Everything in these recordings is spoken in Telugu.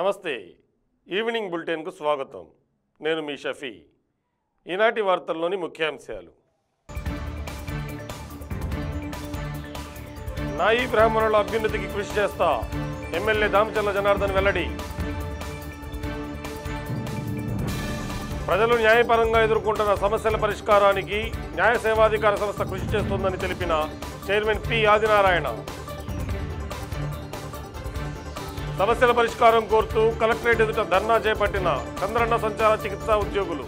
నమస్తే ఈవినింగ్ బులెటిన్కు స్వాగతం నేను మీ షఫీ ఈనాటి వార్తల్లోని ముఖ్యాంశాలు నాయి బ్రాహ్మణుల అభ్యున్నతికి కృషి చేస్తా ఎమ్మెల్యే దామచల్ల జనార్దన్ వెల్లడి ప్రజలు న్యాయపరంగా ఎదుర్కొంటున్న సమస్యల పరిష్కారానికి న్యాయ సేవాధికార సంస్థ కృషి చేస్తోందని తెలిపిన చైర్మన్ పి ఆదినారాయణ సమస్యల పరిష్కారం కోరుతూ కలెక్టరేట్ ఎదుట ధర్నా చేపట్టిన చంద్రన్న సంచార చికిత్సా ఉద్యోగులు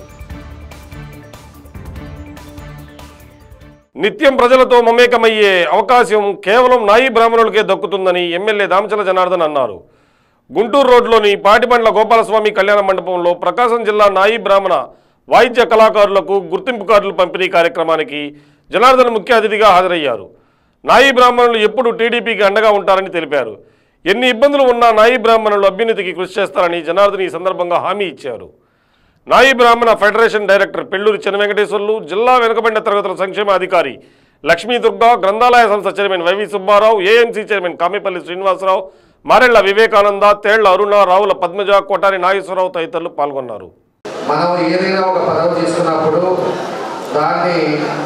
నిత్యం ప్రజలతో మమేకమయ్యే అవకాశం కేవలం నాయి బ్రాహ్మణులకే దక్కుతుందని ఎమ్మెల్యే దామచల జనార్దన్ అన్నారు గుంటూరు రోడ్లోని పాటిబండ్ల గోపాలస్వామి కళ్యాణ మండపంలో ప్రకాశం జిల్లా నాయి బ్రాహ్మణ వాయిద్య కళాకారులకు గుర్తింపు కార్డులు పంపిణీ కార్యక్రమానికి జనార్దన్ ముఖ్య అతిథిగా హాజరయ్యారు నాయి బ్రాహ్మణులు ఎప్పుడు టీడీపీకి అండగా ఉంటారని తెలిపారు ఎన్ని ఇబ్బందులు ఉన్నా నాయి బ్రాహ్మణులు అభ్యున్నతికి కృషి చేస్తారని జనార్దన్ ఈ సందర్భంగా హామీ ఇచ్చారు నాయి బ్రాహ్మణ ఫెడరేషన్ డైరెక్టర్ పెళ్లూరి చెన్న వెంకటేశ్వర్లు జిల్లా వెనుకబడిన తరగతుల సంక్షేమ అధికారి లక్ష్మీ దుర్గా గ్రంథాలయ సంస్థ chairman YV Subbarao AMC chairman Kamepalli Srinivasarao Marella Vivekananda Tella Aruna Ravula Padmaja Kotari Nageswararao తదితరులు పాల్గొన్నారు మనం ఏదైనా ఒక పదవి తీసుకున్నప్పుడు దాన్ని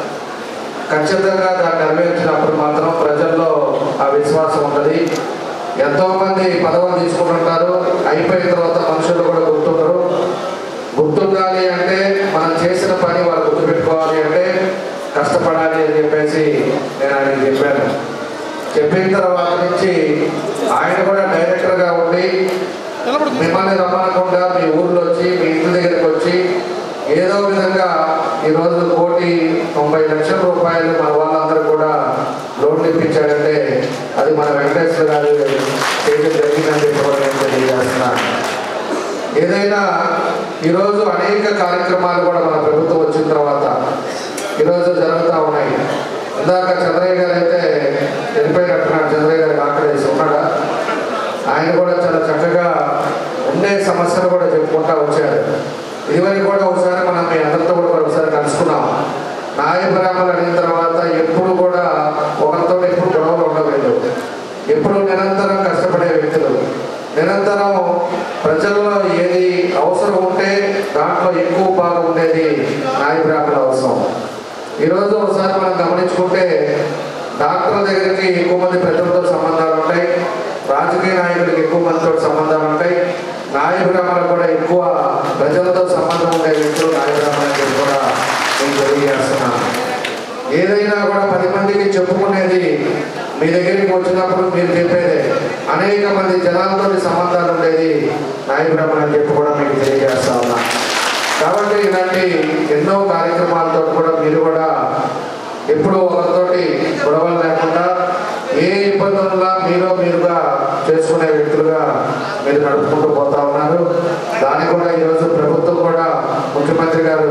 ఖచ్చితంగా దాన్ని నెరవేర్చినప్పుడు మాత్రం ప్రజల్లో ఆ విశ్వాసం ఉంటుంది ఎంతోమంది పదవులు తీసుకుంటుంటారు అయిపోయిన తర్వాత మనుషులు కూడా గుర్తుండరు గుర్తుండాలి అంటే మనం చేసిన పని వాళ్ళు గుర్తుపెట్టుకోవాలి అంటే కష్టపడాలి అని చెప్పేసి నేను ఆయనకి చెప్పాను చెప్పిన తర్వాత నుంచి ఆయన కూడా డైరెక్టర్గా ఉండి మిమ్మల్ని రమ్మనకుండా మీ ఊర్లో వచ్చి మీ ఇంటి దగ్గరికి వచ్చి ఏదో విధంగా ఈరోజు కోటి తొంభై లక్షల రూపాయలు మన వాళ్ళందరూ కూడా లోన్లు ఇప్పించాడంటే అది మన వెంకటేశ్వర గారు చేయడం జరిగిందని చెప్పి కూడా నేను తెలియజేస్తున్నాను ఏదైనా ఈరోజు అనేక కార్యక్రమాలు కూడా మన ప్రభుత్వం వచ్చిన తర్వాత ఈరోజు జరుగుతూ ఉన్నాయి ఇందాక చంద్రయ్య గారు అయితే వెళ్ళిపోయినట్టున్నాడు చంద్రయ్య గారికి ఆకలేసి ఉన్నాడా ఆయన కూడా చాలా చక్కగా ఉండే సమస్యలు కూడా చెప్పుకుంటా వచ్చారు ఇదివరకు కూడా ఒకసారి మనం మీ అందరితో కూడా ఒకసారి కలుసుకున్నాం నాయ బ్రాహ్మణులు అడిగిన తర్వాత ఎప్పుడు కూడా ఒకరితో ఎప్పుడు గొడవలు ఉండలేదు ఎప్పుడు నిరంతరం కష్టపడే వ్యక్తులు నిరంతరం ప్రజల్లో ఏది అవసరం ఉంటే దాంట్లో ఎక్కువ భాగం ఉండేది నాయ బ్రాహ్మణుల అవసరం ఈరోజు ఒకసారి మనం గమనించుకుంటే డాక్టర్ దగ్గరికి ఎక్కువ మంది ప్రజలతో సంబంధాలు ఉంటాయి రాజకీయ నాయకులకు ఎక్కువ మందితో సంబంధాలు ఉంటాయి నాయ బ్రాహ్మణులు కూడా ఎక్కువ ప్రజలతో సంబంధం ఉండే వ్యక్తులు నాయ బ్రాహ్మణులు కూడా నేను తెలియజేస్తున్నాను ఏదైనా కూడా పది మందికి చెప్పుకునేది మీ దగ్గరికి వచ్చినప్పుడు మీరు చెప్పేదే అనేక మంది జనాలతో సంబంధాలు ఉండేది నాయ బ్రాహ్మణులు అని చెప్పి కూడా మీకు తెలియజేస్తా ఉన్నా కాబట్టి ఇలాంటి ఎన్నో కార్యక్రమాలతో కూడా మీరు కూడా ఎప్పుడూ ఒకరితోటి గొడవలు లేకుండా ఏ ఇబ్బందులున్నా మీరు మీరుగా చేసుకునే వ్యక్తులుగా మీరు నడుపుకుంటూ పోతా ఉన్నారు దాన్ని కూడా ఈరోజు ప్రభుత్వం కూడా ముఖ్యమంత్రి గారు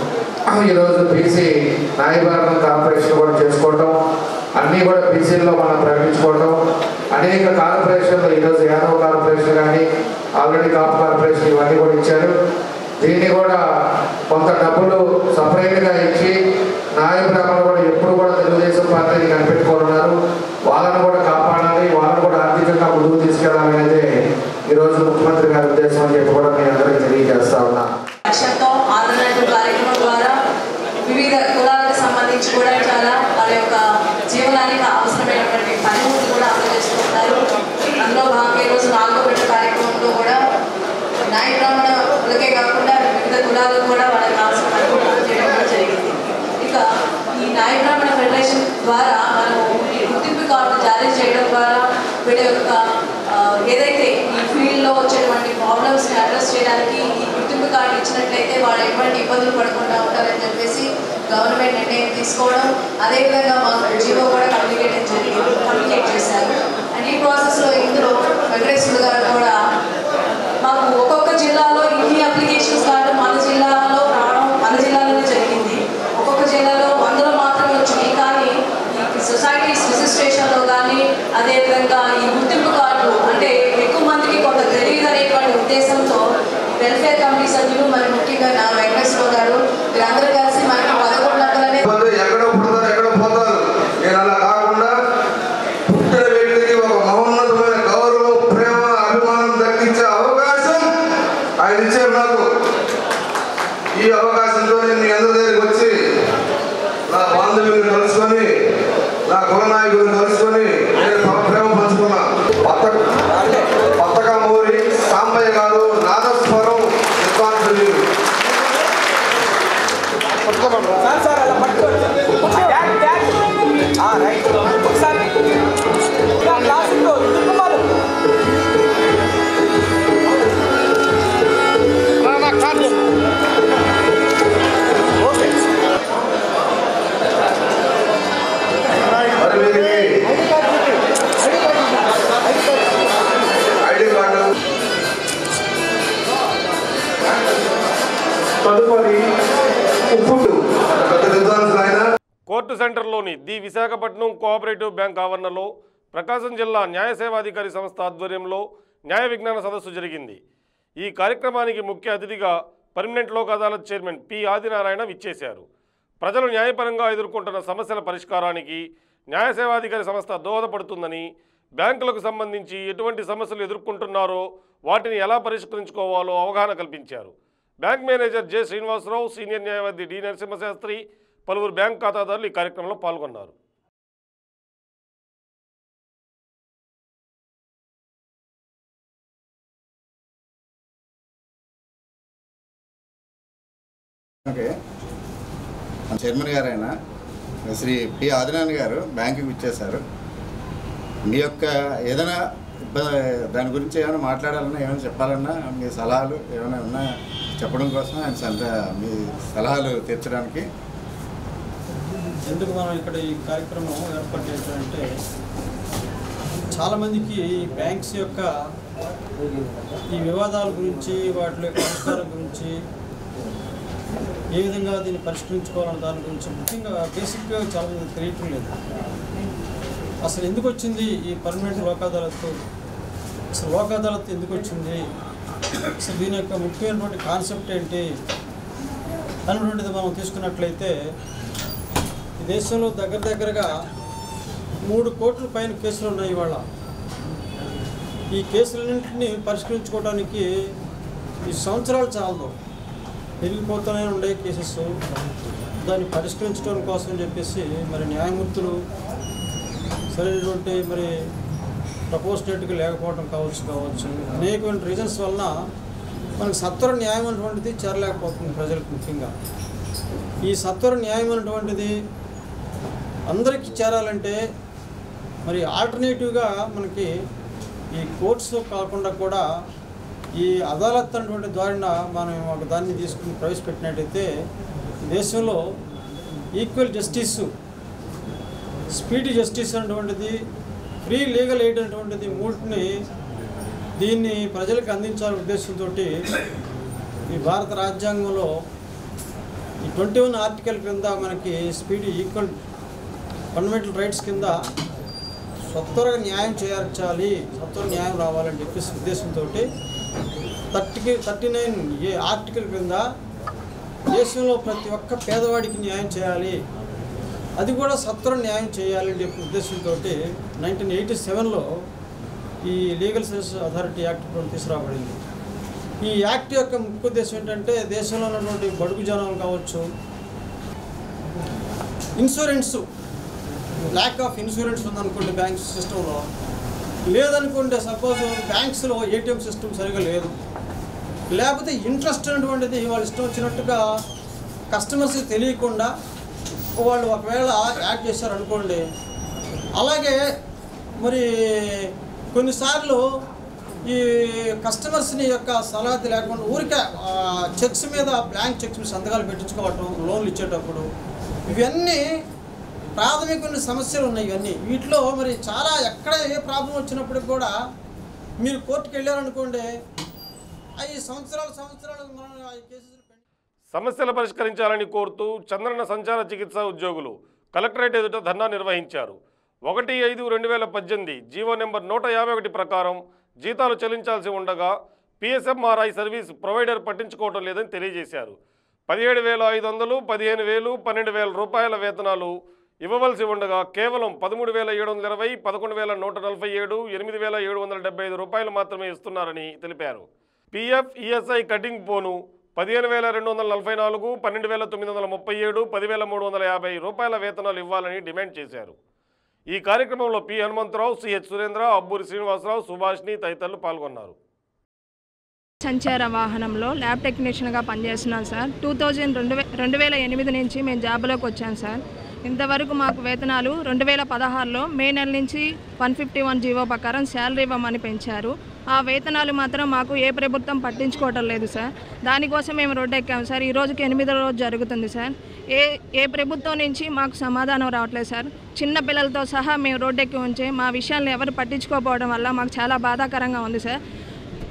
ఈరోజు బీసీ న్యాయభరణం కార్పొరేషన్ కూడా చేసుకోవటం అన్నీ కూడా బీసీల్లో మనం ప్రకటించుకోవటం అనేక కార్పొరేషన్లు ఈరోజు యాదవ్ కార్పొరేషన్ కానీ ఆల్రెడీ కాపు కార్పొరేషన్ ఇవన్నీ కూడా ఇచ్చారు దీన్ని కూడా కొంత డబ్బులు సపరేట్గా ఇచ్చి నాయ బ్రాహ్మణులు కూడా ఎప్పుడు కూడా తెలుగుదేశం పార్టీని కనిపెట్టుకోనున్నారు వాళ్ళని కూడా కాపాడాలి వాళ్ళని కూడా ఆర్థికంగా ముందుకు తీసుకెళ్లాలనేదే ఈరోజు ముఖ్యమంత్రి గారి ఉద్దేశం అని చెప్పి కూడా మీ అందరికీ తెలియజేస్తా ఉన్నా లక్ష్యంతో ఆంధ్రనాడు కార్యక్రమం ద్వారా వివిధ కులాలకు సంబంధించి కూడా చాలా వాళ్ళ యొక్క జీవనానికి అవసరమైనటువంటి పనిముట్లు కూడా అందజేస్తున్నారు అందులో భాగంగా ఈరోజు నాలుగో పెట్ట కార్యక్రమంలో కూడా నాయ బ్రాహ్మణులకే కాకుండా వివిధ కులాలకు కూడా వాళ్ళకి కావాల్సిన పనిముట్లు అందజేయడం కూడా జరిగింది ఇక ఈ నాయ బ్రాహ్మణ ఫెడరేషన్ ద్వారా మనము ఈ గుర్తింపు కార్డు జారీ చేయడం ద్వారా వీళ్ళ యొక్క ఆ, ఏదైతే ఈ ఫీల్డ్లో వచ్చేటువంటి ప్రాబ్లమ్స్ని అడ్రస్ చేయడానికి ఈ గుర్తింపు కార్డు ఇచ్చినట్లయితే వాళ్ళు ఎటువంటి ఇబ్బందులు పడకుండా ఉంటారని చెప్పేసి గవర్నమెంట్ నిర్ణయం తీసుకోవడం అదేవిధంగా మాకు జీవో కూడా కమ్యూనికేట్ జరిగింది కమ్యూనికేట్ చేశారు అండ్ ఈ ప్రాసెస్లో ఇందులో వెంకటేశ్వర గారు కూడా మాకు ఒక్కొక్క జిల్లాలో ఇన్ని అప్లికేషన్స్ కార్డు మన జిల్లాలో రావడం మన జిల్లాలోనే జరిగింది ఒక్కొక్క జిల్లాలో వందలు మాత్రమే వచ్చినాయి కానీ ఈ సొసైటీస్ రిజిస్ట్రేషన్లో కానీ అదేవిధంగా ఈ గుర్తింపు కార్డులు అంటే ఎక్కువ మందికి కొంత తెలియదు అనేటువంటి ఉద్దేశంతో వెల్ఫేర్ కమిటీ సభ్యులు మరి ముఖ్యంగా నా వెంకటేశ్వర గారు వీరందరూ కలిసి మనకి పదకొండు వందలనే కొంతమంది ఎక్కడో పుడతారు ఎక్కడో పోతారు నేను అలా కాకుండా పుట్టిన వ్యక్తికి ఒక మహోన్నతమైన గౌరవం ప్రేమ అభిమానం దక్కించే అవకాశం కోర్టు సెంటర్లోని ది విశాఖపట్నం కోఆపరేటివ్ బ్యాంక్ ఆవరణలో ప్రకాశం జిల్లా న్యాయ సేవాధికారి సంస్థ ఆధ్వర్యంలో న్యాయ విజ్ఞాన సదస్సు జరిగింది ఈ కార్యక్రమానికి ముఖ్య అతిథిగా permanent Lok Adalat chairman P Adinarayana విచ్చేశారు ప్రజలు న్యాయపరంగా ఎదుర్కొంటున్న సమస్యల పరిష్కారానికి న్యాయ సేవాధికారి సంస్థ దోహదపడుతుందని బ్యాంకులకు సంబంధించి ఎటువంటి సమస్యలు ఎదుర్కొంటున్నారో వాటిని ఎలా పరిష్కరించుకోవాలో అవగాహన కల్పించారు bank manager J Srinivasarao senior న్యాయవాది డి నరసింహశాస్త్రి పలువురు బ్యాంక్ ఖాతాదారులు ఈ కార్యక్రమంలో పాల్గొన్నారు ఓకే మన చైర్మన్ గారైన శ్రీ పి ఆదినారాయణ గారు బ్యాంకుకి ఇచ్చేశారు మీ యొక్క ఏదైనా ఇబ్బంది దాని గురించి ఏమైనా మాట్లాడాలన్నా ఏమైనా చెప్పాలన్నా మీ సలహాలు ఏమైనా ఉన్నా చెప్పడం కోసం ఆయన సంత మీ సలహాలు తీర్చడానికి ఎందుకు మనం ఇక్కడ ఈ కార్యక్రమం ఏర్పాటు చేశామంటే చాలామందికి ఈ బ్యాంక్స్ యొక్క ఈ వివాదాల గురించి వాటి యొక్క పరిష్కారం గురించి ఏ విధంగా దీన్ని పరిష్కరించుకోవాలన్న దాని గురించి ముఖ్యంగా బేసిక్గా చాలా మంది తెలియటం లేదు అసలు ఎందుకు వచ్చింది ఈ పర్మనెంట్ లోక్ అదాలత్ అసలు లోక్ అదాలత్ ఎందుకు వచ్చింది అసలు దీని యొక్క ముఖ్యమైనటువంటి కాన్సెప్ట్ ఏంటి అనేటువంటిది మనం తీసుకున్నట్లయితే ఈ దేశంలో దగ్గర దగ్గరగా మూడు కోట్ల పైన కేసులు ఉన్నాయి ఇవాళ ఈ కేసులన్నింటినీ పరిష్కరించుకోవడానికి ఈ సంవత్సరాలు చాలదు పెరిగిపోతూనే ఉండే కేసెస్ దాన్ని పరిష్కరించడం కోసం చెప్పేసి మరి న్యాయమూర్తులు సరైనటువంటి మరి ప్రపోజనేట్గా లేకపోవడం కావచ్చు కావచ్చు అనేకమైన రీజన్స్ వలన మనకు సత్వర న్యాయం అనేటువంటిది చేరలేకపోతుంది ప్రజలకు ముఖ్యంగా ఈ సత్వర న్యాయం అనేటువంటిది అందరికీ చేరాలంటే మరి ఆల్టర్నేటివ్గా మనకి ఈ కోర్ట్స్ కాకుండా కూడా ఈ అదాలత్ అనేటువంటి ద్వారా మనం ఒక దాన్ని తీసుకుని ప్రవేశపెట్టినట్టయితే ఈ దేశంలో ఈక్వల్ జస్టిస్ స్పీడ్ జస్టిస్ అనేటువంటిది ఫ్రీ లీగల్ ఎయిడ్ అనేటువంటిది మూటిని దీన్ని ప్రజలకు అందించాలనే ఉద్దేశంతో ఈ భారత రాజ్యాంగంలో ఈ ట్వంటీ వన్ ఆర్టికల్ కింద మనకి స్పీడ్ ఈక్వల్ ఫండమెంటల్ రైట్స్ కింద సత్వరగా న్యాయం చేర్చాలి సత్వర న్యాయం రావాలని చెప్పేసి ఉద్దేశంతో థర్టీకి థర్టీ నైన్ ఏ ఆర్టికల్ కింద దేశంలో ప్రతి ఒక్క పేదవాడికి న్యాయం చేయాలి అది కూడా సత్వర న్యాయం చేయాలని చెప్పి ఉద్దేశంతో నైన్టీన్ ఎయిటీ సెవెన్లో ఈ లీగల్ సర్వీస్ అథారిటీ యాక్ట్ కూడా తీసుకురాబడింది ఈ యాక్ట్ యొక్క ముఖ్య ఉద్దేశం ఏంటంటే దేశంలో ఉన్నటువంటి బడుగు జనాలు కావచ్చు ఇన్సూరెన్స్ ల్యాక్ ఆఫ్ ఇన్సూరెన్స్ ఉందనుకోండి బ్యాంక్ సిస్టంలో లేదనుకోండి సపోజ్ బ్యాంక్స్లో ఏటీఎం సిస్టమ్ సరిగా లేదు లేకపోతే ఇంట్రెస్ట్ అనేటువంటిది వాళ్ళు ఇష్టం వచ్చినట్టుగా కస్టమర్స్కి తెలియకుండా వాళ్ళు ఒకవేళ యాడ్ చేశారనుకోండి అలాగే మరి కొన్నిసార్లు ఈ కస్టమర్స్ని యొక్క సలహా లేకుండా ఊరికే చెక్స్ మీద బ్లాంక్ చెక్స్ మీద సంతకాలు పెట్టించుకోవటం లోన్లు ఇచ్చేటప్పుడు ఇవన్నీ ప్రాథమిక సమస్యలు ఉన్నాయి ఇవన్నీ వీటిలో మరి చాలా ఎక్కడ ఏ ప్రాబ్లం వచ్చినప్పటికి కూడా మీరు కోర్టుకు వెళ్ళారనుకోండి అవి సంవత్సరాలు సంవత్సరాలు మనం ఆ కేసెస్ సమస్యలు పరిష్కరించాలని కోరుతూ చంద్రన సంచార చికిత్సా ఉద్యోగులు కలెక్టరేట్ ఎదుట ధర్నా నిర్వహించారు ఒకటి ఐదు రెండు వేల పద్దెనిమిది జీవో నెంబర్ నూట యాభై ఒకటి ప్రకారం జీతాలు చెల్లించాల్సి ఉండగా పిఎస్ఎంఆర్ఐ సర్వీస్ ప్రొవైడర్ పట్టించుకోవటం లేదని తెలియజేశారు పదిహేడు వేల ఐదు వందలు పదిహేను వేలు పన్నెండు వేల రూపాయల వేతనాలు ఇవ్వవలసి ఉండగా కేవలం పదమూడు వేల ఏడు వందల ఇరవై పదకొండు వేల నూట నలభై ఏడు ఎనిమిది వేల ఏడు వందల డెబ్బై ఐదు రూపాయలు మాత్రమే ఇస్తున్నారని తెలిపారు పిఎఫ్ ఈఎస్ఐ కటింగ్ పోను పదిహేను వేల రెండు వందల నలభై నాలుగు పన్నెండు వేల తొమ్మిది వందల ముప్పై ఏడు పదివేల మూడు వందల యాభై రూపాయల వేతనాలు ఇవ్వాలని డిమాండ్ చేశారు ఈ కార్యక్రమంలో పి హనుమంతరావు సిహెచ్ సురేంద్ర అబ్బూరి శ్రీనివాసరావు సుభాష్ని తదితరులు పాల్గొన్నారు సంచార వాహనంలో ల్యాబ్ టెక్నీషియన్గా పనిచేస్తున్నాను సార్ టూ థౌజండ్ రెండు వే రెండు వేల ఎనిమిది నుంచి మేము జాబ్లోకి వచ్చాను సార్ ఇంతవరకు మాకు వేతనాలు రెండు వేల పదహారులో మే నెల నుంచి వన్ ఫిఫ్టీ వన్ జీవో ప్రకారం శాలరీ ఇవ్వమని పెంచారు ఆ వేతనాలు మాత్రం మాకు ఏ ప్రభుత్వం పట్టించుకోవటం లేదు సార్ దానికోసం మేము రోడ్డు ఎక్కాము సార్ ఈ రోజుకి ఎనిమిదో రోజు జరుగుతుంది సార్ ఏ ఏ ప్రభుత్వం నుంచి మాకు సమాధానం రావట్లేదు సార్ చిన్న పిల్లలతో సహా మేము రోడ్డు ఎక్కి ఉంచి మా విషయాలను ఎవరు పట్టించుకోకపోవడం వల్ల మాకు చాలా బాధాకరంగా ఉంది సార్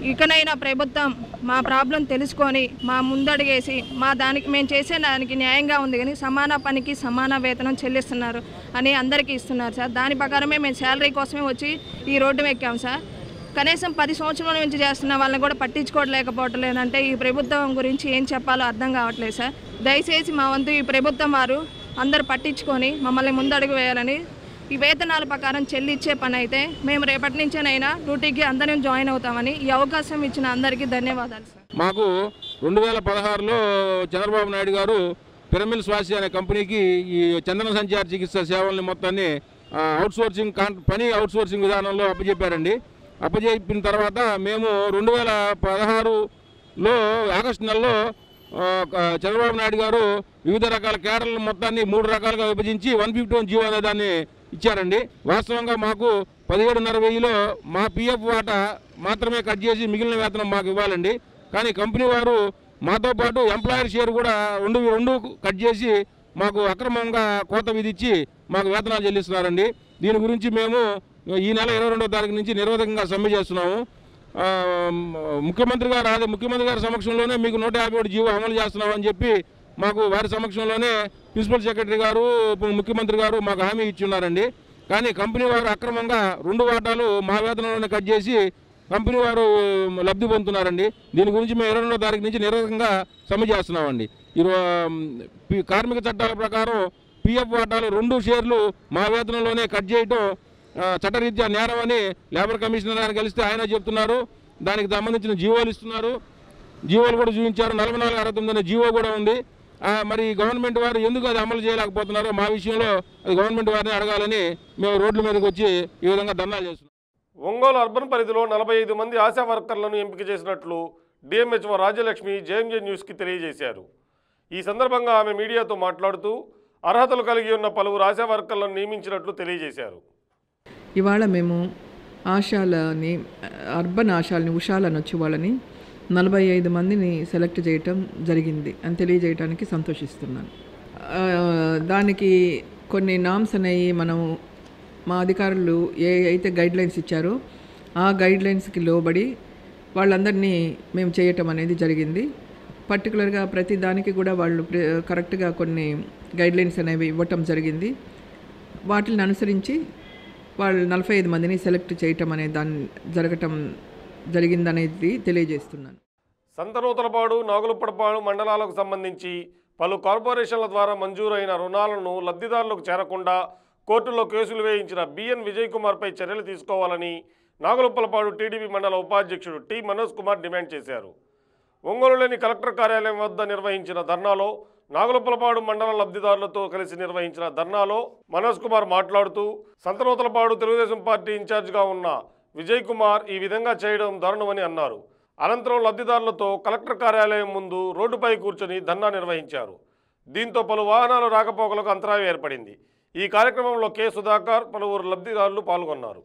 ఇకనైనా ప్రభుత్వం మా ప్రాబ్లం తెలుసుకొని మా ముందడుగేసి మా దానికి మేము చేసే దానికి న్యాయంగా ఉంది కానీ సమాన పనికి సమాన వేతనం చెల్లిస్తున్నారు అని అందరికీ ఇస్తున్నారు సార్ దాని ప్రకారమే మేము శాలరీ కోసమే వచ్చి ఈ రోడ్డు ఎక్కాం సార్ కనీసం పది సంవత్సరాల నుంచి చేస్తున్న వాళ్ళని కూడా పట్టించుకోవట్లేకపోవటం లేదంటే ఈ ప్రభుత్వం గురించి ఏం చెప్పాలో అర్థం కావట్లేదు సార్ దయచేసి మా వంతు ఈ ప్రభుత్వం వారు అందరు పట్టించుకొని మమ్మల్ని ముందడుగు వేయాలని ఈ వేతనాల ప్రకారం చెల్లిచ్చే పని అయితే మేము రేపటి నుంచేనైనా డ్యూటీకి అందరం జాయిన్ అవుతామని ఈ అవకాశం ఇచ్చిన అందరికీ ధన్యవాదాలు సార్ మాకు రెండు వేల పదహారులో చంద్రబాబు నాయుడు గారు పిరమిల్ స్వాసి అనే కంపెనీకి ఈ చందన సంచార చికిత్స సేవల్ని మొత్తాన్ని అవుట్ సోర్సింగ్ కాన్ పని అవుట్ సోర్సింగ్ విధానంలో అప్పచెప్పారండి అప్పచెప్పిన తర్వాత మేము రెండు వేల పదహారులో ఆగస్టు నెలలో ఆ, క- చంద్రబాబు నాయుడు గారు వివిధ రకాల కేడర్ల మొత్తాన్ని మూడు రకాలుగా విభజించి వన్ ఫిఫ్టీ వన్ జీవో అనే దాన్ని ఇచ్చారండి వాస్తవంగా మాకు పదిహేడున్నర వెయ్యిలో మా పిఎఫ్ వాటా మాత్రమే కట్ చేసి మిగిలిన వేతనం మాకు ఇవ్వాలండి కానీ కంపెనీ వారు మాతో పాటు ఎంప్లాయర్ షేర్ కూడా రెండు రెండు కట్ చేసి మాకు అక్రమంగా కోత విధించి మాకు వేతనాలు చెల్లిస్తున్నారండి దీని గురించి మేము ఈ నెల ఇరవై రెండో తారీఖు నుంచి నిరోధకంగా సమ్మె చేస్తున్నాము ఆ, ముఖ్యమంత్రి గారు అదే ముఖ్యమంత్రి గారి సమక్షంలోనే మీకు నూట యాభై ఒకటి జీవో అమలు చేస్తున్నామని చెప్పి మాకు వారి సమక్షంలోనే ప్రిన్సిపల్ సెక్రటరీ గారు ముఖ్యమంత్రి గారు మాకు హామీ ఇచ్చున్నారండి కానీ కంపెనీ వారు అక్రమంగా రెండు వాటాలు మా వేతనంలోనే కట్ చేసి కంపెనీ వారు లబ్ధి పొందుతున్నారండి దీని గురించి మేము ఇరవై రెండో తారీఖు నుంచి నిరోధకంగా సమ్మె చేస్తున్నామండి ఈ కార్మిక చట్టాల ప్రకారం పిఎఫ్ వాటాలు రెండు షేర్లు మా వేతనంలోనే కట్ చేయటం ఆ, చట్టరీత్యా నేరం అని లేబర్ కమిషనర్ గారిని కలిస్తే ఆయన చెప్తున్నారు దానికి సంబంధించిన జీవోలు ఇస్తున్నారు జీవోలు కూడా చూపించారు నలభై నాలుగు అరవై తొమ్మిది అనే జీవో కూడా ఉంది ఆ, మరి గవర్నమెంట్ వారు ఎందుకు అది అమలు చేయలేకపోతున్నారో మా విషయంలో అది గవర్నమెంట్ వారిని అడగాలని మేము రోడ్ల మీదకి వచ్చి ఈ విధంగా ధర్నాలు చేస్తున్నాం ఒంగోలు అర్బన్ పరిధిలో నలభై ఐదు మంది ఆశా వర్కర్లను ఎంపిక చేసినట్లు డిఎంహెచ్ఓ రాజ్యలక్ష్మి జేఎంజే న్యూస్కి తెలియజేశారు ఈ సందర్భంగా ఆమె మీడియాతో మాట్లాడుతూ అర్హతలు కలిగి ఉన్న పలువురు ఆశా వర్కర్లను నియమించినట్లు తెలియజేశారు ఇవాళ మేము ఆశాలని అర్బన్ ఆశాలని ఉషాలని వచ్చి వాళ్ళని నలభై ఐదు మందిని సెలెక్ట్ చేయటం జరిగింది అని తెలియజేయడానికి సంతోషిస్తున్నాను ఆ, దానికి కొన్ని నామ్స్ అనేవి మనం మా అధికారులు ఏ అయితే గైడ్ లైన్స్ ఇచ్చారో ఆ గైడ్ లైన్స్కి లోబడి వాళ్ళందరినీ మేము చేయటం అనేది జరిగింది పర్టికులర్గా ప్రతి దానికి కూడా వాళ్ళు ప్ర- కరెక్ట్గా కొన్ని గైడ్ లైన్స్ అనేవి ఇవ్వటం జరిగింది వాటిని అనుసరించి వాళ్ళు నలభై ఐదు మందిని సెలెక్ట్ చేయటం అనే దాన్ని జరగటం జరిగిందనేది తెలియజేస్తున్నాను సంతనూతలపాడు నాగులపడపాడు మండలాలకు సంబంధించి పలు కార్పొరేషన్ల ద్వారా మంజూరైన రుణాలను లబ్ధిదారులకు చేరకుండా కోర్టులో కేసులు వేయించిన బిఎన్ విజయ్ కుమార్పై చర్యలు తీసుకోవాలని నాగులపలపాడు టీడీపీ మండల ఉపాధ్యక్షుడు టి మనోజ్ కుమార్ డిమాండ్ చేశారు ఒంగోలులోని కలెక్టర్ కార్యాలయం వద్ద నిర్వహించిన ధర్నాలో నాగులపలపాడు మండల లబ్ధిదారులతో కలిసి నిర్వహించిన ధర్నాలో మనోజ్ కుమార్ మాట్లాడుతూ సంతనూతలపాడు తెలుగుదేశం పార్టీ ఇన్ఛార్జిగా ఉన్న విజయ్ కుమార్ ఈ విధంగా చేయడం దారుణమని అన్నారు అనంతరం లబ్ధిదారులతో కలెక్టర్ కార్యాలయం ముందు రోడ్డుపై కూర్చొని ధర్నా నిర్వహించారు దీంతో పలు వాహనాలు రాకపోకలకు అంతరాయం ఏర్పడింది ఈ కార్యక్రమంలో కె సుధాకర్ పలువురు లబ్ధిదారులు పాల్గొన్నారు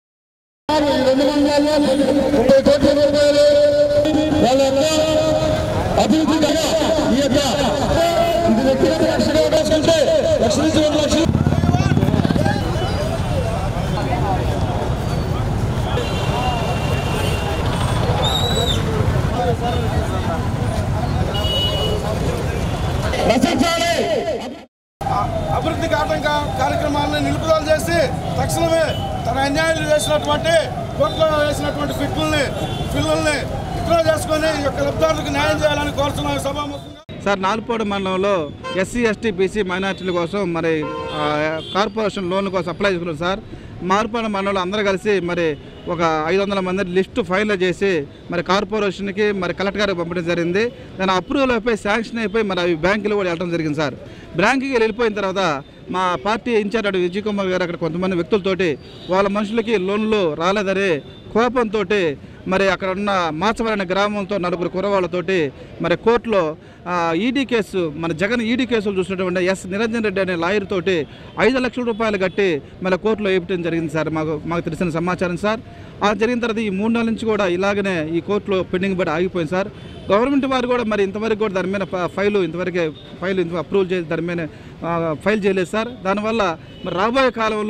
అభివృద్ధికి ఆటంక కార్యక్రమాలను నిలుపుదల చేసి తక్షణమే తన అన్యాయాలు వేసినటువంటి కోర్టులో వేసినటువంటి ఫిట్లని పిల్లల్ని విత్డ్రా చేసుకొని ఈ యొక్క లబ్ధారులకు న్యాయం చేయాలని కోరుతున్నాను సభాముఖంగా సార్ నాలుపాడు మండలంలో ఎస్సీ ఎస్టీ బీసీ మైనార్టీల కోసం మరి ఆ, కార్పొరేషన్ లోన్ కోసం అప్లై చేసుకున్నారు సార్ మార్పాడు మండలంలో అందరూ కలిసి మరి ఒక ఐదు వందల మంది లిస్టు ఫైల్ చేసి మరి కార్పొరేషన్కి మరి కలెక్టర్ గారికి పంపడం జరిగింది దాని అప్రూవల్ అయిపోయి శాంక్షన్ అయిపోయి మరి అవి బ్యాంకులో కూడా వెళ్ళడం జరిగింది సార్ బ్యాంకుకి వెళ్ళిపోయిన తర్వాత మా పార్టీ ఇన్ఛార్జ్ అటు విజయ్ కుమార్ గారు అక్కడ కొంతమంది వ్యక్తులతోటి వాళ్ళ మనుషులకి లోన్లు రాలేదని కోపంతో మరి అక్కడ ఉన్న మాచవరణ గ్రామంతో నలుగురు కురవాళ్ళతోటి మరి కోర్టులో ఈడీ కేసు మన జగన్ ఈడీ కేసులు చూసినటువంటి ఎస్ నిరంజన్ రెడ్డి అనే లాయర్ తోటి ఐదు లక్షల రూపాయలు కట్టి మన కోర్టులో వేయటం జరిగింది సార్ మాకు మాకు తెలిసిన సమాచారం సార్ ఆ జరిగిన తర్వాత ఈ మూడు నెలల నుంచి కూడా ఇలాగనే ఈ కోర్టులో పెండింగ్ పడి ఆగిపోయింది సార్ గవర్నమెంట్ వారు కూడా మరి ఇంతవరకు కూడా దాని మీద ఫ- ఫైలు ఇంతవరకే ఫైల్ ఇంత అప్రూవల్ చేసి దాని మీద ఆ, ఫైల్ చేయలేదు సార్ దానివల్ల మరి రాబోయే కాలంలో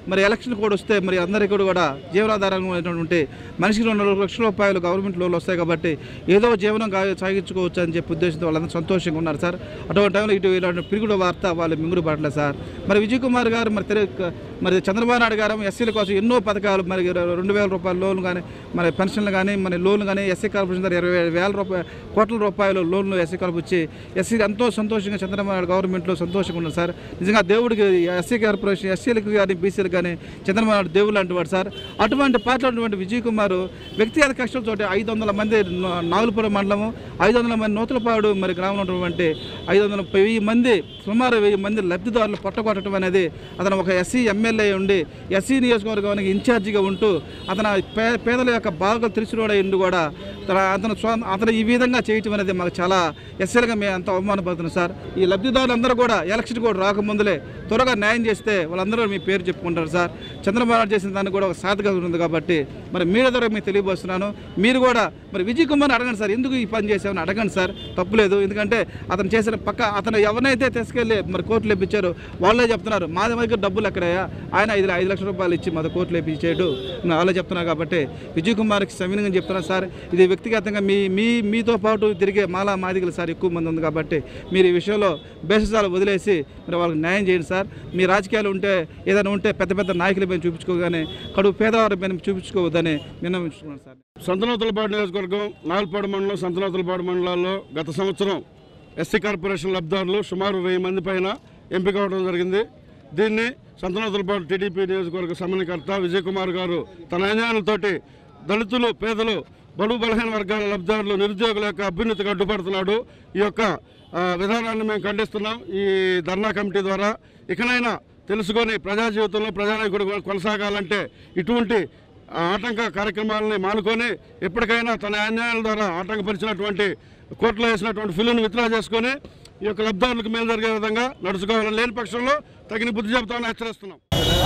మరి ఎలక్షన్ కోడ్ వస్తే మరి అందరికీ కూడా జీవనాధారమైనటువంటి మనిషికి రెండు లక్షల రూపాయలు గవర్నమెంట్ లోన్లు వస్తాయి కాబట్టి ఏదో జీవనం గా- సాగించుకోవచ్చు అని చెప్పి ఉద్దేశంతో వాళ్ళందరూ సంతోషంగా ఉన్నారు సార్ అటువంటి టైంలో ఇటు ఇలాంటి పిరుగుడు వార్త వాళ్ళు మింగుడు పడలేదు సార్ మరి విజయ్ కుమార్ గారు మరి తెలు- మరి చంద్రబాబు నాయుడు గారు ఎస్సీల కోసం ఎన్నో పథకాలు మరి రెండు వేల రూపాయల లోన్లు కానీ మరి పెన్షన్లు కానీ మరి లోన్లు కానీ ఎస్సీ కార్పొరేషన్ ద్వారా ఇరవై వేల రూపాయలు కోట్ల రూపాయలు లోన్లు ఎస్సీ కార్పొరేషన్ ఇచ్చి ఎస్సీ ఎంతో సంతోషంగా చంద్రబాబు నాయుడు గవర్నమెంట్లో సంతోషంగా ఉన్నారు సార్ నిజంగా దేవుడికి ఎస్సీ కార్పొరేషన్ ఎస్సీలకు కానీ బీసీలకు కానీ చంద్రబాబు నాయుడు దేవుడు లాంటి వాడు సార్ అటువంటి పార్టీలో ఉన్నటువంటి విజయ్ కుమార్ వ్యక్తిగత కష్టంతో ఐదు వందల మంది నా- నాగులపురం మండలము ఐదు వందల మంది నూతలపాడు మరి గ్రామంలో ఉన్నటువంటి ఐదు వందల వెయ్యి మంది సుమారు వెయ్యి మంది లబ్ధిదారులు పొట్టగొట్టడం అనేది అతను ఒక ఎస్సీ ఎమ్మెల్యే ఉండి ఎస్సీ నియోజకవర్గానికి ఇన్ఛార్జిగా ఉంటూ అతను పే పేదల యొక్క బాధలు తెలిసినోడై ఉండి కూడా తన అతను స్వ అతను ఈ విధంగా చేయటం అనేది మాకు చాలా ఎస్సీలుగా మేము అంత అవమానపడుతున్నాం సార్ ఈ లబ్ధిదారులందరూ కూడా ఎలక్షన్ కూడా రాకముందులే త్వరగా న్యాయం చేస్తే వాళ్ళందరూ మీ పేరు చెప్పుకుంటారు సార్ చంద్రబాబు నాయుడు చేసిన దానికి కూడా ఒక సాధకత ఉంది కాబట్టి మరి మీడియా ద్వారా మీకు తెలియబోస్తున్నాను మీరు కూడా మరి విజయ్ కుమార్ని అడగండి సార్ ఎందుకు ఈ పని చేసామని అడగండి సార్ తప్పులేదు ఎందుకంటే అతను చేసిన పక్క అతను ఎవరినైతే తీసుకెళ్ళి మరి కోర్టులు ఇప్పించారో వాళ్ళే చెప్తున్నారు మా దగ్గర డబ్బులు ఎక్కడయ్యా ఆయన ఐదు ఐదు లక్షల రూపాయలు ఇచ్చి మాది కోర్టులు ఇప్పించాడు నేను వాళ్ళే చెప్తున్నారు కాబట్టి విజయ్ కుమార్కి సవినంగా చెప్తున్నాను సార్ ఇది వ్యక్తిగతంగా మీ మీ మీతో పాటు తిరిగే మాలా మాదిగలు సార్ ఎక్కువ మంది ఉంది కాబట్టి మీరు ఈ విషయంలో బేససాలు వదిలేసి మరి వాళ్ళకి న్యాయం చేయండి సార్ మీ రాజకీయాలు ఉంటే ఏదైనా ఉంటే పెద్ద పెద్ద నాయకుల పైన చూపించుకోగానే కడుపు పేదవారి పైన చూపించుకోవద్దని విన్నవించుకున్నాను సార్ సంతనోతులపాడు నియోజకవర్గం నాలుపాడు మండలం సంతనోతులపాడు మండలాల్లో గత సంవత్సరం ఎస్సీ కార్పొరేషన్ లబ్ధిదారులు సుమారు వెయ్యి మంది పైన ఎంపిక అవడం జరిగింది దీన్ని సంతనోతులపాడు టీడీపీ నియోజకవర్గ సమన్వయకర్త విజయ్ కుమార్ గారు తన అన్యాయాలతోటి దళితులు పేదలు బడుగు బలహీన వర్గాల లబ్ధిదారులు నిరుద్యోగుల యొక్క అభ్యున్నతికి అడ్డుపడుతున్నాడు ఈ యొక్క ఆ, విధానాన్ని మేము ఖండిస్తున్నాం ఈ ధర్నా కమిటీ ద్వారా ఇకనైనా తెలుసుకొని ప్రజా జీవితంలో ప్రజానాయకుడు కొనసాగాలంటే ఇటువంటి ఆ, ఆటంక కార్యక్రమాలని మానుకొని ఎప్పటికైనా తన అన్యాయాల ద్వారా ఆటంకపరిచినటువంటి కోర్టులో వేసినటువంటి ఫిల్లును విత్డ్రా చేసుకొని ఈ యొక్క లబ్ధారులకు మేలు జరిగే విధంగా నడుచుకోవాలని లేని పక్షంలో తగిన బుద్ధి చెబుతామని హెచ్చరిస్తున్నాం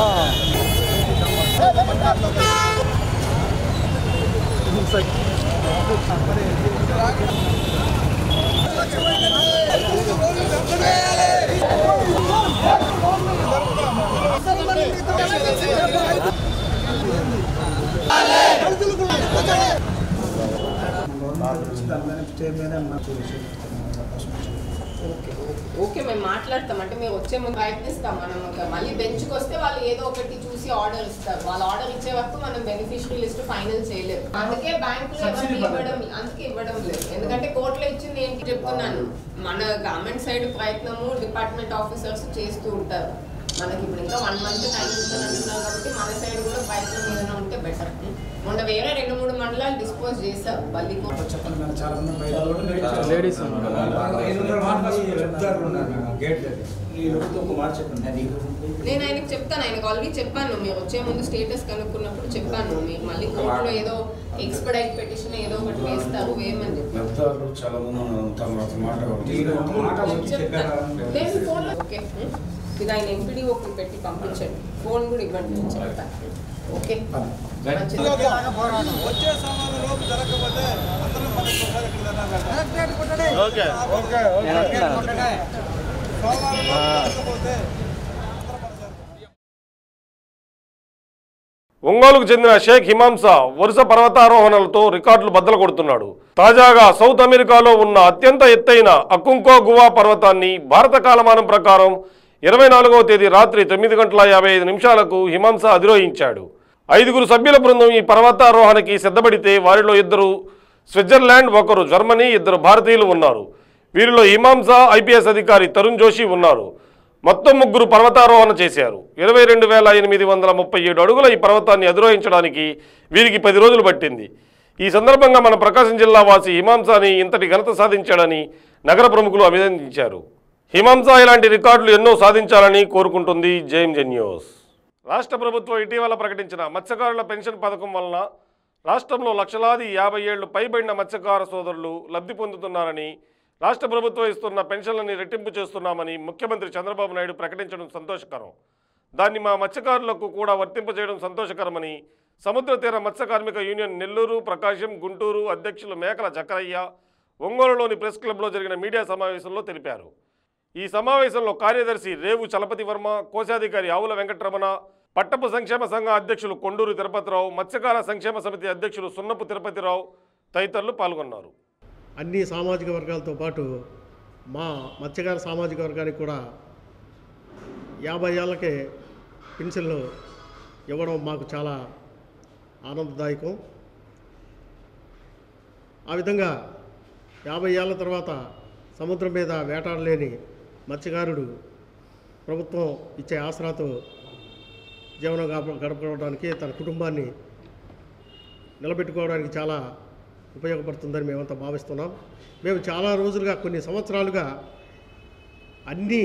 ఓకే మేము మాట్లాడతాం అంటే మేము వచ్చే ముందు ప్రయత్నిస్తాం మనం ఒక మళ్ళీ బెంచ్కి వస్తే వాళ్ళు ఏదో ఒకటి చూసి ఆర్డర్ ఇస్తారు వాళ్ళు ఆర్డర్ ఇచ్చే వరకు మనం బెనిఫిషరీ లిస్ట్ ఫైనల్ చేయలేము అందుకే బ్యాంకులు ఎవరికి ఇవ్వడం అందుకే ఇవ్వడం లేదు ఎందుకంటే కోర్టులో ఇచ్చింది ఏంటి చెప్తున్నాను మన గవర్నమెంట్ సైడ్ ప్రయత్నము డిపార్ట్మెంట్ ఆఫీసర్స్ చేస్తూ ఉంటారు మనకి ఇప్పుడు ఇంకా వన్ మంత్ టైం ఉందని అంటున్నారు కాబట్టి మన సైడ్ కూడా ప్రయత్నం ఏదైనా ఉంటే బెటర్ మొన్న వేరే రెండు మూడు మండలాలు డిస్పోజ్ చేశారు బల్లి లేడీస్ నేను ఆయనకు చెప్తాను ఆయనకు ఆల్రెడీ చెప్పాను మీరు వచ్చే ముందు స్టేటస్ కనుక్కున్నప్పుడు చెప్పాను మీరు మళ్ళీ కోర్టులో ఏదో ఎక్స్పడైట్ పెటిషన్ ఏదో ఒకటి వేస్తారు వేయమని చెప్పి లబ్ధారులు చాలా మంది ఉన్నారు తర్వాత మాట లేదు ఫోన్లో ఓకే ఇది ఆయన ఎంపీడీఓకి పెట్టి పంపించండి ఫోన్ కూడా ఇవ్వండి నేను చెప్తాను ఓకే మంచిది. వచ్చే సమాధానం లోపు జరగకపోతే అందరం మనం ఒకసారి ఇక్కడ ధర్నా పెడతాం. ఓకే. ఓకే ఓకే సోమవారం లోపు జరగకపోతే ఒంగోలుకు చెందిన షేక్ హిమాంస వరుస పర్వతారోహణలతో రికార్డులు బద్దలు కొడుతున్నాడు తాజాగా సౌత్ అమెరికాలో ఉన్న అత్యంత ఎత్తైన అకుంకో గువా పర్వతాన్ని భారత కాలమానం ప్రకారం ఇరవై నాలుగవ తేదీ రాత్రి తొమ్మిది గంటల యాభై ఐదు నిమిషాలకు హిమాంస అధిరోహించాడు ఐదుగురు సభ్యుల బృందం ఈ పర్వతారోహణకి సిద్ధపడితే వారిలో ఇద్దరు స్విట్జర్లాండ్ ఒకరు జర్మనీ ఇద్దరు భారతీయులు ఉన్నారు వీరిలో హిమాంస ఐపీఎస్ అధికారి తరుణ్ జోషి ఉన్నారు మొత్తం ముగ్గురు పర్వతారోహణ చేశారు ఇరవై రెండు వేల ఎనిమిది వందల ముప్పై ఏడు అడుగుల ఈ పర్వతాన్ని అధిరోహించడానికి వీరికి పది రోజులు పట్టింది ఈ సందర్భంగా మన ప్రకాశం జిల్లా వాసి హిమాంసాని ఇంతటి ఘనత సాధించాడని నగర ప్రముఖులు అభినందించారు హిమాంస ఇలాంటి రికార్డులు ఎన్నో సాధించాలని కోరుకుంటుంది జేఎం న్యూస్ రాష్ట్ర ప్రభుత్వం ఇటీవల ప్రకటించిన మత్స్యకారుల పెన్షన్ పథకం వలన రాష్ట్రంలో లక్షలాది యాభై ఏళ్లు పైబడిన మత్స్యకార సోదరులు లబ్ధి పొందుతున్నారని రాష్ట్ర ప్రభుత్వం ఇస్తున్న పెన్షన్లని రెట్టింపు చేస్తున్నామని ముఖ్యమంత్రి చంద్రబాబు నాయుడు ప్రకటించడం సంతోషకరం దాన్ని మా మత్స్యకారులకు కూడా వర్తింపజేయడం సంతోషకరమని సముద్ర తీర మత్స్య కార్మిక యూనియన్ నెల్లూరు ప్రకాశం గుంటూరు అధ్యక్షులు మేకల చక్రయ్య ఒంగోలులోని ప్రెస్ క్లబ్లో జరిగిన మీడియా సమావేశంలో తెలిపారు ఈ సమావేశంలో కార్యదర్శి రేవు చలపతి వర్మ కోశాధికారి ఆవుల వెంకటరమణ పట్టపు సంక్షేమ సంఘం అధ్యక్షులు కొండూరు తిరుపతిరావు మత్స్యకార సంక్షేమ సమితి అధ్యక్షులు సున్నపు తిరుపతిరావు తదితరులు పాల్గొన్నారు అన్ని సామాజిక వర్గాలతో పాటు మా మత్స్యకార సామాజిక వర్గానికి కూడా యాభై ఏళ్ళకే పెన్షన్లు ఇవ్వడం మాకు చాలా ఆనందదాయకం ఆ విధంగా యాభై ఏళ్ళ తర్వాత సముద్రం మీద వేటాడలేని మత్స్యకారుడు ప్రభుత్వం ఇచ్చే ఆసరాతో జీవనం గడప గడపడానికి తన కుటుంబాన్ని నిలబెట్టుకోవడానికి చాలా ఉపయోగపడుతుందని మేమంతా భావిస్తున్నాం మేము చాలా రోజులుగా కొన్ని సంవత్సరాలుగా అన్ని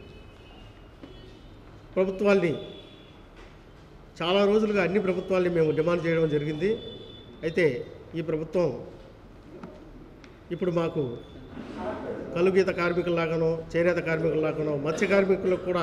ప్రభుత్వాల్ని చాలా రోజులుగా అన్ని ప్రభుత్వాల్ని మేము డిమాండ్ చేయడం జరిగింది అయితే ఈ ప్రభుత్వం ఇప్పుడు మాకు కలుగీత కార్మికుల్లాగానో చేనేత కార్మికుల్లాగానో మత్స్య కార్మికులకు కూడా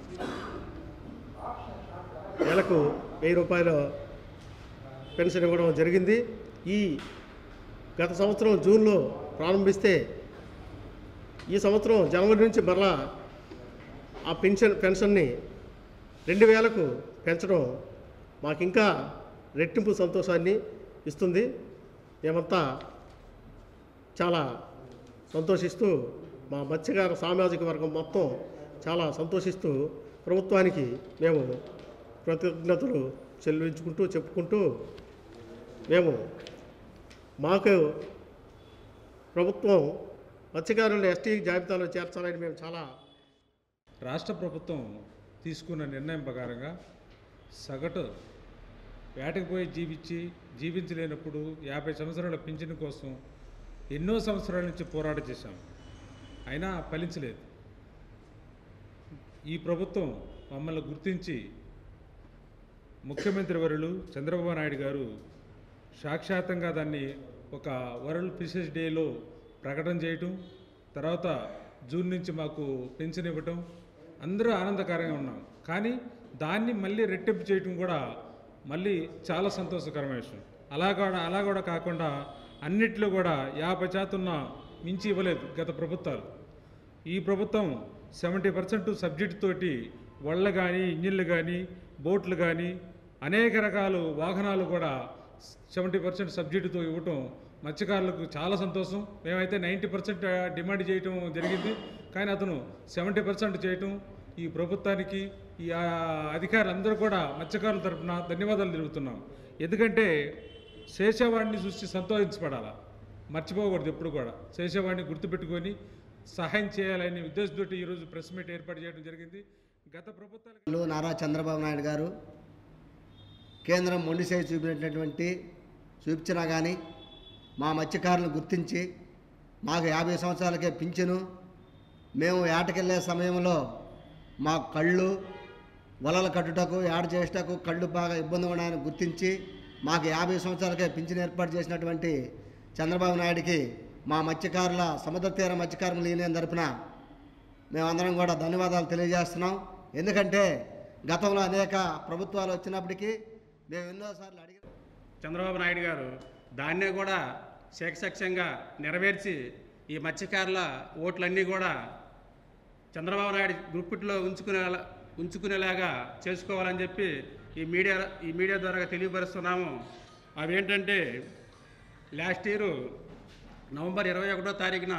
నెలకు వెయ్యి రూపాయలు పెన్షన్ ఇవ్వడం జరిగింది ఈ గత సంవత్సరం జూన్లో ప్రారంభిస్తే ఈ సంవత్సరం జనవరి నుంచి మరలా ఆ పెన్షన్ పెన్షన్ని రెండు వేలకు పెంచడం మాకు ఇంకా రెట్టింపు సంతోషాన్ని ఇస్తుంది మేమంతా చాలా సంతోషిస్తూ మా మత్స్యకార సామాజిక వర్గం మొత్తం చాలా సంతోషిస్తూ ప్రభుత్వానికి మేము కృతజ్ఞతలు చెల్లించుకుంటూ చెప్పుకుంటూ మేము మాకు ప్రభుత్వం మత్స్యకారులను ఎస్టీ జాబితాలో చేర్చాలని మేము చాలా రాష్ట్ర ప్రభుత్వం తీసుకున్న నిర్ణయం ప్రకారంగా సగటు వేటకు పోయి జీవించి జీవించలేనప్పుడు యాభై సంవత్సరాల పింఛను కోసం ఎన్నో సంవత్సరాల నుంచి పోరాటం చేశాం అయినా ఫలించలేదు ఈ ప్రభుత్వం మమ్మల్ని గుర్తించి ముఖ్యమంత్రి వరులు చంద్రబాబు నాయుడు గారు సాక్షాత్తంగా దాన్ని ఒక వరల్డ్ ఫిషెస్ డేలో ప్రకటన చేయటం తర్వాత జూన్ నుంచి మాకు పెన్షన్ ఇవ్వటం అందరూ ఆనందకరంగా ఉన్నాం కానీ దాన్ని మళ్ళీ రెట్టింపు చేయటం కూడా మళ్ళీ చాలా సంతోషకరమైన విషయం అలా కూడా అలా కూడా కాకుండా అన్నిట్లో కూడా యాభై శాతం మించి ఇవ్వలేదు గత ప్రభుత్వాలు ఈ ప్రభుత్వం సెవెంటీ పర్సెంట్ సబ్సిడీ తోటి వళ్ళ కానీ ఇంజిన్లు కానీ బోట్లు కానీ అనేక రకాల వాహనాలు కూడా సెవెంటీ పర్సెంట్ సబ్సిడీతో ఇవ్వటం మత్స్యకారులకు చాలా సంతోషం మేమైతే నైంటీ పర్సెంట్ డిమాండ్ చేయటం జరిగింది కానీ అతను సెవెంటీ పర్సెంట్ చేయటం ఈ ప్రభుత్వానికి ఈ ఆ, అధికారులందరూ కూడా మత్స్యకారుల తరపున ధన్యవాదాలు తెలుపుతున్నాం ఎందుకంటే శేషవాడిని చూసి సంతోషించబడాల మర్చిపోకూడదు ఎప్పుడు కూడా శేషవాడిని గుర్తుపెట్టుకొని సహాయం చేయాలనే ఉద్దేశంతో ఈరోజు ప్రెస్ మీట్ ఏర్పాటు చేయడం జరిగింది గత ప్రభుత్వాలు నారా చంద్రబాబు నాయుడు గారు కేంద్రం మొండి చేయి చూపినటువంటి చూపించినా కానీ మా మత్స్యకారులను గుర్తించి మాకు యాభై సంవత్సరాలకే పింఛను మేము ఏటకెళ్ళే సమయంలో మా కళ్ళు వలలు కట్టుటకు ఏడ చేసేటకు కళ్ళు బాగా ఇబ్బంది ఉన్నాయని గుర్తించి మాకు యాభై సంవత్సరాలకే పింఛను ఏర్పాటు చేసినటువంటి చంద్రబాబు నాయుడికి మా మత్స్యకారుల సముద్ర తీర మత్స్యకారుల యూనియన్ తరపున మేమందరం కూడా ధన్యవాదాలు తెలియజేస్తున్నాం ఎందుకంటే గతంలో అనేక ప్రభుత్వాలు వచ్చినప్పటికీ మేము ఎన్నోసార్లు అడిగి చంద్రబాబు నాయుడు గారు దాన్నే కూడా శేఖసక్ష్యంగా నెరవేర్చి ఈ మత్స్యకారుల ఓట్లన్నీ కూడా చంద్రబాబు నాయుడు గుప్పిట్లో ఉంచుకునే ఉంచుకునేలాగా చేసుకోవాలని చెప్పి ఈ మీడియా ఈ మీడియా ద్వారా తెలియపరుస్తున్నాము అవి ఏంటంటే లాస్ట్ ఇయర్ నవంబర్ ఇరవై ఒకటో తారీఖున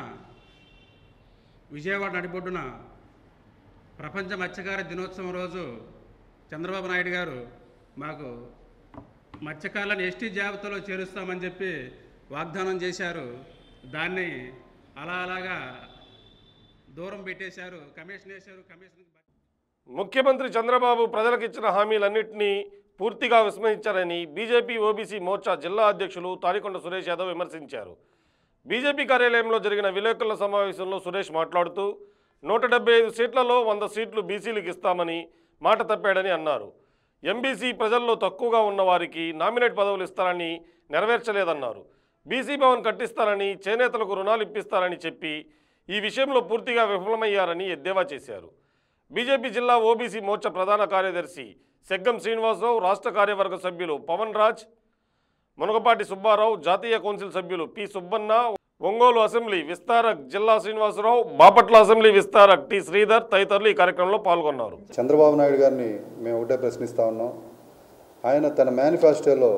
విజయవాడ నడిబొడ్డున ప్రపంచ మత్స్యకార దినోత్సవం రోజు చంద్రబాబు నాయుడు గారు మాకు మత్స్యకారులను ఎస్టీ జాబితాలో చేరుస్తామని చెప్పి వాగ్దానం చేశారు దాన్ని అలా అలాగా దూరం పెట్టేశారు కమిషన్ వేశారు కమిషన్ ముఖ్యమంత్రి చంద్రబాబు ప్రజలకు ఇచ్చిన హామీలన్నింటినీ పూర్తిగా విస్మరించారని బీజేపీ ఓబీసీ మోర్చా జిల్లా అధ్యక్షులు తాడికొండ సురేష్ యాదవ్ విమర్శించారు బీజేపీ కార్యాలయంలో జరిగిన విలేకరుల సమావేశంలో సురేష్ మాట్లాడుతూ నూట డెబ్బై ఐదు సీట్లలో వంద సీట్లు బీసీలకు ఇస్తామని మాట తప్పాడని అన్నారు ఎంబీసీ ప్రజల్లో తక్కువగా ఉన్న వారికి నామినేట్ పదవులు ఇస్తారని నెరవేర్చలేదన్నారు బీసీ భవన్ కట్టిస్తారని చేనేతలకు రుణాలు ఇప్పిస్తారని చెప్పి ఈ విషయంలో పూర్తిగా విఫలమయ్యారని ఎద్దేవా చేశారు బీజేపీ జిల్లా ఓబీసీ మోర్చా ప్రధాన కార్యదర్శి సెగ్గం శ్రీనివాసరావు రాష్ట్ర కార్యవర్గ సభ్యులు పవన్ రాజ్ మునగపాటి సుబ్బారావు జాతీయ కౌన్సిల్ సభ్యులు పి సుబ్బన్న ఒంగోలు అసెంబ్లీ విస్తారక్ జిల్లా శ్రీనివాసరావు బాపట్ల అసెంబ్లీ విస్తారక్ టి శ్రీధర్ తదితరులు ఈ కార్యక్రమంలో పాల్గొన్నారు చంద్రబాబు నాయుడు గారిని మేము ఒకటే ప్రశ్నిస్తూ ఉన్నాం ఆయన తన మేనిఫెస్టోలో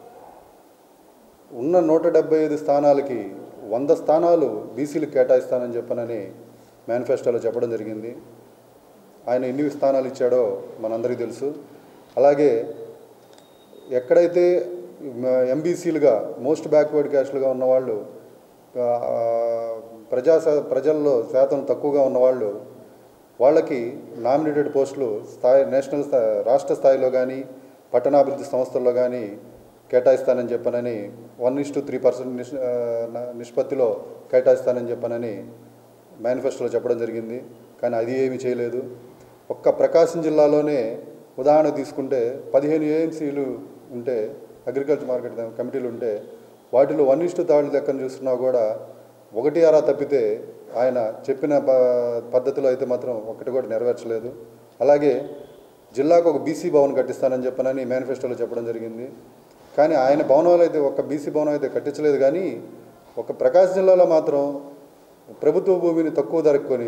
ఉన్న నూట డెబ్బై ఐదు స్థానాలకి వంద స్థానాలు బీసీలు కేటాయిస్తానని చెప్పనని మేనిఫెస్టోలో చెప్పడం జరిగింది ఆయన ఎన్ని స్థానాలు ఇచ్చాడో మనందరికీ తెలుసు అలాగే ఎక్కడైతే ఎంబీసీలుగా మోస్ట్ బ్యాక్వర్డ్ క్యాస్ట్లుగా ఉన్నవాళ్ళు ఆ, ప్రజా స- ప్రజల్లో శాతం తక్కువగా ఉన్నవాళ్ళు వాళ్ళకి నామినేటెడ్ పోస్టులు స్థాయి నేషనల్ స్థాయి రాష్ట్ర స్థాయిలో కానీ పట్టణాభివృద్ధి సంస్థల్లో కానీ కేటాయిస్తానని చెప్పనని one is to three percent నిష్ ఆ, న- నిష్పత్తిలో కేటాయిస్తానని చెప్పనని మేనిఫెస్టోలో చెప్పడం జరిగింది కానీ అది ఏమీ చేయలేదు ఒక్క ప్రకాశం జిల్లాలోనే ఉదాహరణ తీసుకుంటే పదిహేను ఏఎంసీలు ఉంటే అగ్రికల్చర్ మార్కెట్ కమిటీలు ఉంటే వాటిలో వన్ ఇస్టు థర్డ్ లెక్కను చూస్తున్నా కూడా ఒకటి అరా తప్పితే ఆయన చెప్పిన ప- పద్ధతిలో అయితే మాత్రం ఒకటి కూడా నెరవేర్చలేదు అలాగే జిల్లాకు ఒక బీసీ భవన్ కట్టిస్తానని చెప్పనని మేనిఫెస్టోలో చెప్పడం జరిగింది కానీ ఆయన భవనాలు అయితే ఒక బీసీ భవనం అయితే కట్టించలేదు కానీ ఒక ప్రకాశం జిల్లాలో మాత్రం ప్రభుత్వ భూమిని తక్కువ ధరకు కొని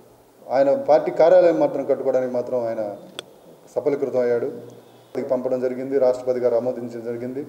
ఆయన పార్టీ కార్యాలయం మాత్రం కట్టుకోవడానికి మాత్రం ఆయన సఫలీకృతం అయ్యాడు అది పంపడం జరిగింది రాష్ట్రపతి గారు ఆమోదించడం జరిగింది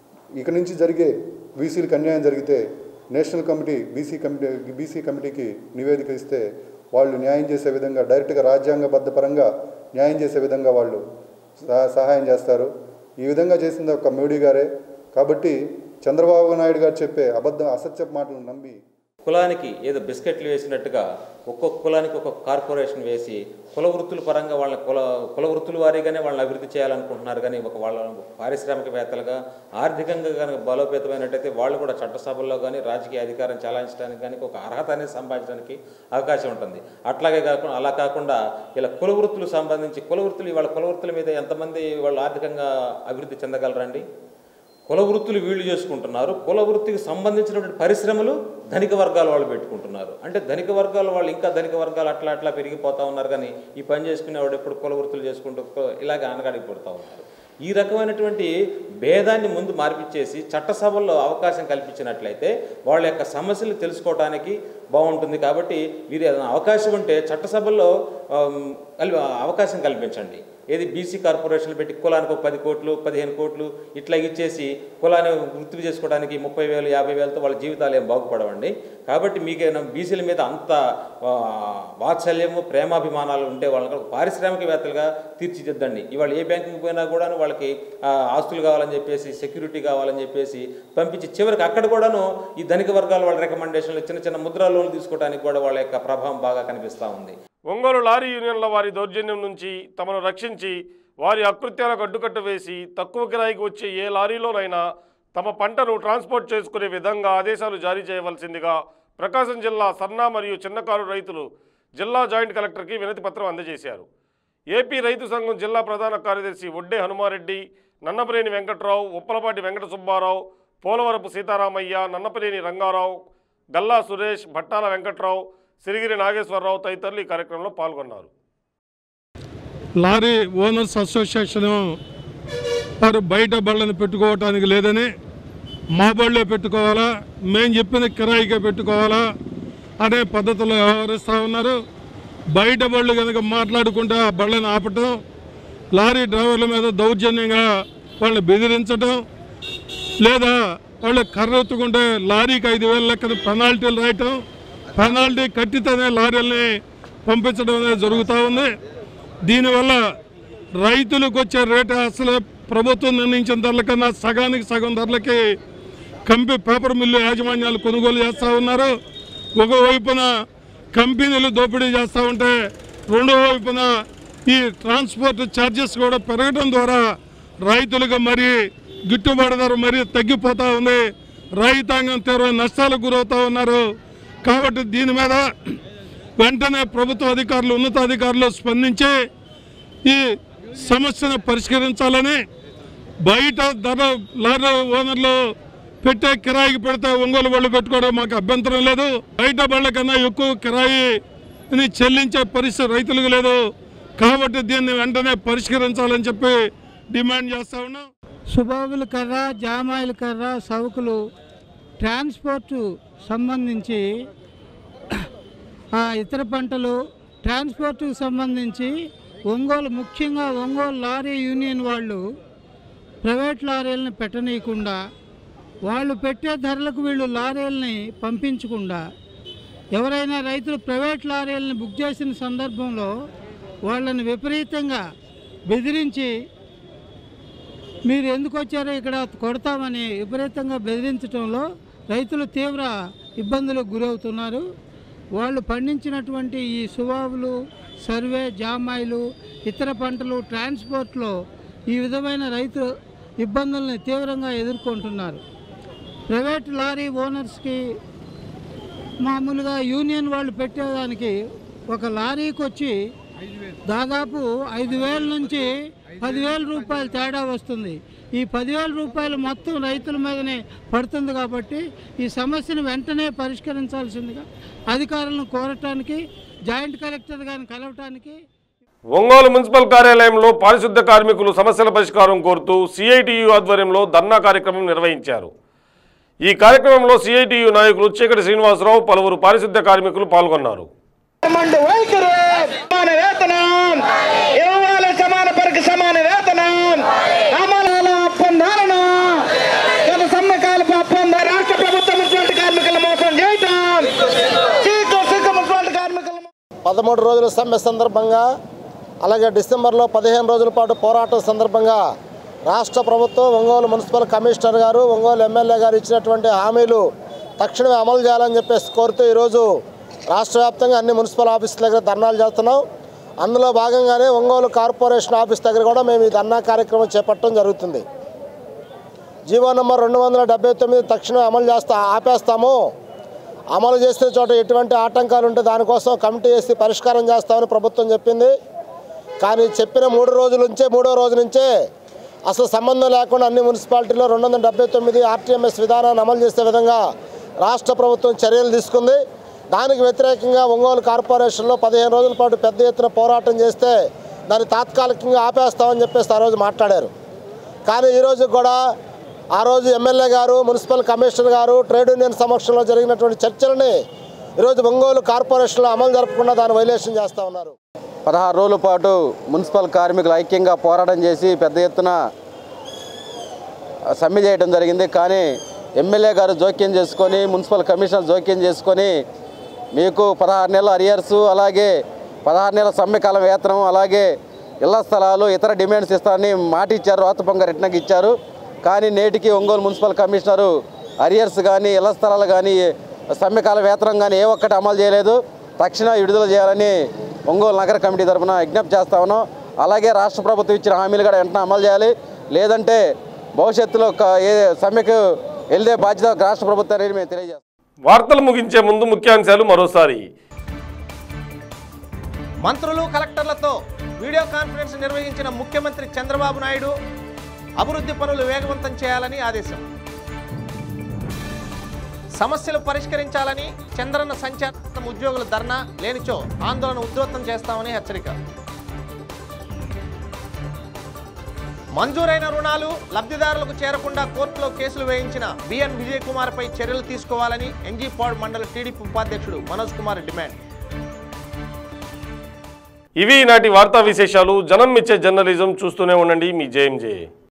ఇక నుంచి జరిగే బీసీలకు అన్యాయం జరిగితే national committee BC committee BC కమిటీకి నివేదిక ఇస్తే వాళ్ళు న్యాయం చేసే విధంగా డైరెక్ట్గా రాజ్యాంగబద్ధ పరంగా న్యాయం చేసే విధంగా వాళ్ళు సహా- సహాయం చేస్తారు ఈ విధంగా చేసింది ఒక మోడీ గారే కాబట్టి చంద్రబాబు నాయుడు గారు చెప్పే అబద్ధ అసత్య మాటలు నమ్మి కులానికి ఏదో బిస్కెట్లు వేసినట్టుగా ఒక్కొక్క కులానికి ఒక్కొక్క కార్పొరేషన్ వేసి కుల వృత్తుల పరంగా వాళ్ళ కుల కుల వృత్తుల వారీగానే వాళ్ళని అభివృద్ధి చేయాలనుకుంటున్నారు కానీ ఒక వాళ్ళ పారిశ్రామికవేత్తలుగా ఆర్థికంగా కనుక బలోపేతమైనట్టయితే వాళ్ళు కూడా చట్టసభల్లో కానీ రాజకీయ అధికారం చెలాయించడానికి కానీ ఒక అర్హత అనేది సంపాదించడానికి అవకాశం ఉంటుంది అట్లాగే కాకుండా అలా కాకుండా ఇలా కుల వృత్తులకు సంబంధించి కుల వృత్తులు వాళ్ళ కుల వృత్తుల మీద ఎంతమంది వాళ్ళు ఆర్థికంగా అభివృద్ధి చెందగలరండి కుల వృత్తులు వీళ్ళు చేసుకుంటున్నారు కుల వృత్తికి సంబంధించినటువంటి పరిశ్రమలు ధనిక వర్గాల వాళ్ళు పెట్టుకుంటున్నారు అంటే ధనిక వర్గాల వాళ్ళు ఇంకా ధనిక వర్గాలు అట్లా అట్లా పెరిగిపోతా ఉన్నారు కానీ ఈ పని చేసుకునేవాడు ఎప్పుడు కుల వృత్తులు చేసుకుంటూ కు- ఇలాగ అనగాడికి పడుతూ ఉన్నారు ఈ రకమైనటువంటి భేదాన్ని ముందు మార్పిచ్చేసి చట్టసభల్లో అవకాశం కల్పించినట్లయితే వాళ్ళ యొక్క సమస్యలు తెలుసుకోవడానికి బాగుంటుంది కాబట్టి వీరు ఏదైనా అవకాశం ఉంటే చట్టసభల్లో ఆమ్, కల్ అవకాశం కల్పించండి ఏది బీసీ కార్పొరేషన్లు పెట్టి కులానికి ఒక పది కోట్లు పదిహేను కోట్లు ఇట్లా ఇచ్చేసి కులాన్ని వృత్తి చేసుకోవడానికి ముప్పై వేలు యాభై వేలతో వాళ్ళ జీవితాలు ఏం బాగుపడవండి కాబట్టి మీకైనా బీసీల మీద అంత ఆ, వాత్సల్యము ప్రేమాభిమానాలు ఉంటే వాళ్ళని ఒక పారిశ్రామికవేత్తలుగా తీర్చిదిద్దండి ఇవాళ ఏ బ్యాంకుకి పోయినా కూడా వాళ్ళకి ఆ, ఆస్తులు కావాలని చెప్పేసి సెక్యూరిటీ కావాలని చెప్పేసి పంపించి చివరికి అక్కడ కూడాను ఈ ధనిక వర్గాల వాళ్ళ రికమెండేషన్లు చిన్న చిన్న ముద్రా లోన్లు తీసుకోవడానికి కూడా వాళ్ళ యొక్క ప్రభావం బాగా కనిపిస్తూ ఉంది ఒంగోలు లారీ యూనియన్ల వారి దౌర్జన్యం నుంచి తమను రక్షించి వారి అకృత్యాలకు అడ్డుకట్ట వేసి తక్కువ కిరాయికి వచ్చే ఏ లారీలోనైనా తమ పంటను ట్రాన్స్పోర్ట్ చేసుకునే విధంగా ఆదేశాలు జారీ చేయవలసిందిగా ప్రకాశం జిల్లా సన్న మరియు చిన్నకారు రైతులు జిల్లా జాయింట్ కలెక్టర్కి వినతి పత్రం అందజేశారు ఏపీ రైతు సంఘం జిల్లా ప్రధాన కార్యదర్శి ఒడ్డే హనుమారెడ్డి నన్నపనేని వెంకట్రావు ఉప్పలపాటి వెంకట సుబ్బారావు పోలవరపు సీతారామయ్య నన్నపనేని రంగారావు గల్లా సురేష్ భట్టాల వెంకట్రావు సిరిగిరి నాగేశ్వరరావు తదితరులు ఈ కార్యక్రమంలో పాల్గొన్నారు లారీ ఓనర్స్ అసోసియేషన్ వారు బయట బళ్ళని పెట్టుకోవటానికి లేదని మా బళ్ళే పెట్టుకోవాలా మేము చెప్పిన కిరాయికే పెట్టుకోవాలా అనే పద్ధతిలో వ్యవహరిస్తూ ఉన్నారు బయట బళ్ళు కనుక మాట్లాడుకుంటే ఆ బళ్ళని ఆపటం లారీ డ్రైవర్ల మీద దౌర్జన్యంగా వాళ్ళని బెదిరించడం లేదా వాళ్ళు కర్ర ఎత్తుకుంటే లారీకి ఐదు వేల లెక్కన పెనాల్టీలు రాయటం పెనాల్టీ కట్టితేనే లారీల్ని పంపించడం అనేది జరుగుతూ ఉంది దీనివల్ల రైతులకు వచ్చే రేటు అసలు ప్రభుత్వం నిర్ణయించిన ధరల కన్నా సగానికి సగం ధరలకి కంపెనీ పేపర్ మిల్లు యాజమాన్యాలు కొనుగోలు చేస్తూ ఉన్నారు ఒకవైపున కంపెనీలు దోపిడీ చేస్తూ ఉంటే రెండో వైపున ఈ ట్రాన్స్పోర్ట్ ఛార్జెస్ కూడా పెరగడం ద్వారా రైతులకు మరి గిట్టుబాటు ధర మరీ తగ్గిపోతూ ఉంది రైతాంగం తీవ్ర నష్టాలకు గురవుతూ ఉన్నారు కాబట్టి దీని మీద వెంటనే ప్రభుత్వ అధికారులు ఉన్నతాధికారులు స్పందించి ఈ సమస్యను పరిష్కరించాలని బయట ధర లారీ ఓనర్లు పెట్టే కిరాయికి పెడితే ఒంగోలు బళ్ళు పెట్టుకోవడం మాకు అభ్యంతరం లేదు బయట బళ్ళ కన్నా ఎక్కువ కిరాయిని చెల్లించే పరిస్థితి రైతులకు లేదు కాబట్టి దీన్ని వెంటనే పరిష్కరించాలని చెప్పి డిమాండ్ చేస్తా ఉన్నాం సుబాబుల కర్ర జామాయిల కర్ర సవుకులు ట్రాన్స్పోర్టు సంబంధించి ఆ, ఇతర పంటలు ట్రాన్స్పోర్ట్కి సంబంధించి ఒంగోలు ముఖ్యంగా ఒంగోలు లారీ యూనియన్ వాళ్ళు ప్రైవేట్ లారీలను పెట్టనీయకుండా వాళ్ళు పెట్టే ధరలకు వీళ్ళు లారీలని పంపించకుండా ఎవరైనా రైతులు ప్రైవేట్ లారీలను బుక్ చేసిన సందర్భంలో వాళ్ళని విపరీతంగా బెదిరించి మీరు ఎందుకు వచ్చారో ఇక్కడ కొడతామని విపరీతంగా బెదిరించడంలో రైతులు తీవ్ర ఇబ్బందులకు గురవుతున్నారు వాళ్ళు పండించినటువంటి ఈ సువాబులు సర్వే జామాయిలు ఇతర పంటలు ట్రాన్స్పోర్ట్లో ఈ విధమైన రైతు ఇబ్బందుల్ని తీవ్రంగా ఎదుర్కొంటున్నారు ప్రైవేట్ లారీ ఓనర్స్కి మామూలుగా యూనియన్ వాళ్ళు పెట్టేదానికి ఒక లారీకి వచ్చి దాదాపు ఐదు వేల నుంచి పదివేల రూపాయలు తేడా వస్తుంది ఈ పదివేల రూపాయలు మొత్తం రైతుల మీదనే పడుతుంది కాబట్టి ఈ సమస్యను వెంటనే పరిష్కరించాల్సిందిగా అధికారులను కోరటానికి జాయింట్ కలెక్టర్ గారిని కలవటానికి ఒంగోలు మున్సిపల్ కార్యాలయంలో పారిశుద్ధ కార్మికులు సమస్యల పరిష్కారం కోరుతూ సిఐటియు ఆధ్వర్యంలో ధర్నా కార్యక్రమం నిర్వహించారు ఈ కార్యక్రమంలో సిఐటియు నాయకులు చీకటి శ్రీనివాసరావు పలువురు పారిశుద్ధ కార్మికులు పాల్గొన్నారు మండి వైఖరి సమాన వేతనం ఇవ్వాలి సమాన పరికి సమాన వేతనం అమలాల ఒప్పందాలను గత సమ్మెకాలపు ఒప్పంద రాష్ట్ర ప్రభుత్వం మున్సిపాలిటీ కార్మికుల మోసం చేయటం చీకు సిక్కు మున్సిపాలిటీ కార్మికుల పదమూడు రోజుల సమ్మె సందర్భంగా అలాగే డిసెంబర్లో పదిహేను రోజుల పాటు పోరాటం సందర్భంగా రాష్ట్ర ప్రభుత్వం ఒంగోలు మున్సిపల్ కమిషనర్ గారు ఒంగోలు ఎమ్మెల్యే గారు ఇచ్చినటువంటి హామీలు తక్షణమే అమలు చేయాలని చెప్పేసి కోరుతూ ఈరోజు రాష్ట్ర వ్యాప్తంగా అన్ని మున్సిపల్ ఆఫీసుల దగ్గర ధర్నాలు చేస్తున్నాం అందులో భాగంగానే ఒంగోలు కార్పొరేషన్ ఆఫీస్ దగ్గర కూడా మేము ఈ ధర్నా కార్యక్రమం చేపట్టడం జరుగుతుంది జీవో నంబర్ రెండు వందల డెబ్బై తొమ్మిది తక్షణమే అమలు చేస్తా ఆపేస్తాము అమలు చేసిన చోట ఎటువంటి ఆటంకాలు ఉంటే దానికోసం కమిటీ వేసి పరిష్కారం చేస్తామని ప్రభుత్వం చెప్పింది కానీ చెప్పిన మూడు రోజుల నుంచే మూడో రోజు నుంచే అసలు సంబంధం లేకుండా అన్ని మున్సిపాలిటీలో రెండు వందల డెబ్బై తొమ్మిది ఆర్టీఎంఎస్ విధానాన్ని అమలు చేసే విధంగా రాష్ట్ర ప్రభుత్వం చర్యలు తీసుకుంది దానికి వ్యతిరేకంగా ఒంగోలు కార్పొరేషన్లో పదిహేను రోజుల పాటు పెద్ద ఎత్తున పోరాటం చేస్తే దాన్ని తాత్కాలికంగా ఆపేస్తామని చెప్పేసి ఆ రోజు మాట్లాడారు కానీ ఈరోజు కూడా ఆ రోజు ఎమ్మెల్యే గారు మున్సిపల్ కమిషనర్ గారు ట్రేడ్ యూనియన్ సమక్షంలో జరిగినటువంటి చర్చలని ఈరోజు ఒంగోలు కార్పొరేషన్లో అమలు జరపకుండా దాన్ని వైలేషన్ చేస్తూ ఉన్నారు పదహారు రోజుల పాటు మున్సిపల్ కార్మికులు ఐక్యంగా పోరాటం చేసి పెద్ద ఎత్తున సమ్మె చేయడం జరిగింది కానీ ఎమ్మెల్యే గారు జోక్యం చేసుకొని మున్సిపల్ కమిషనర్ జోక్యం చేసుకొని మీకు పదహారు నెలల అరియర్స్ అలాగే పదహారు నెలల సమ్మె కాలం వేతనం అలాగే ఇళ్ల స్థలాలు ఇతర డిమాండ్స్ ఇస్తారని మాట ఇచ్చారు రోతపొంగ రిటర్న్కి ఇచ్చారు కానీ నేటికి ఒంగోలు మున్సిపల్ కమిషనరు అరియర్స్ కానీ ఇళ్ల స్థలాలు కానీ సమ్మె కాల వేతనం కానీ ఏ ఒక్కటి అమలు చేయలేదు తక్షణ విడుదల చేయాలని ఒంగోలు నగర కమిటీ తరఫున విజ్ఞప్తి చేస్తా ఉన్నాం అలాగే రాష్ట్ర ప్రభుత్వం ఇచ్చిన హామీలు కూడా వెంటనే అమలు చేయాలి లేదంటే భవిష్యత్తులో ఒక ఏ సమ్మెకు వెళ్ళే బాధ్యత రాష్ట్ర ప్రభుత్వాన్ని మేము తెలియజేస్తాం వార్తలు ముగించే ముందు ముఖ్యాంశాలు మరోసారి మంత్రులు కలెక్టర్లతో వీడియో కాన్ఫరెన్స్ నిర్వహించిన ముఖ్యమంత్రి చంద్రబాబు నాయుడు అభివృద్ధి పనులు వేగవంతం చేయాలని ఆదేశం సమస్యలు పరిష్కరించాలని చంద్రన్న సంచారం ఉద్యోగుల ధర్నా లేనిచో ఆందోళన ఉధృతం చేస్తామని హెచ్చరిక మంజూరైన రుణాలు లబ్ధిదారులకు చేరకుండా కోర్టులో కేసులు వేయించిన బిఎన్ విజయ్ కుమార్ పై చర్యలు తీసుకోవాలని ఎంజీపాడ్ మండల టీడీపీ ఉపాధ్యక్షుడు మనోజ్ కుమార్ డిమాండ్ ఇవి ఈనాటి వార్తా విశేషాలు జనం ఇచ్చే జర్నలిజం చూస్తూనే ఉండండి మీ జేఎంజే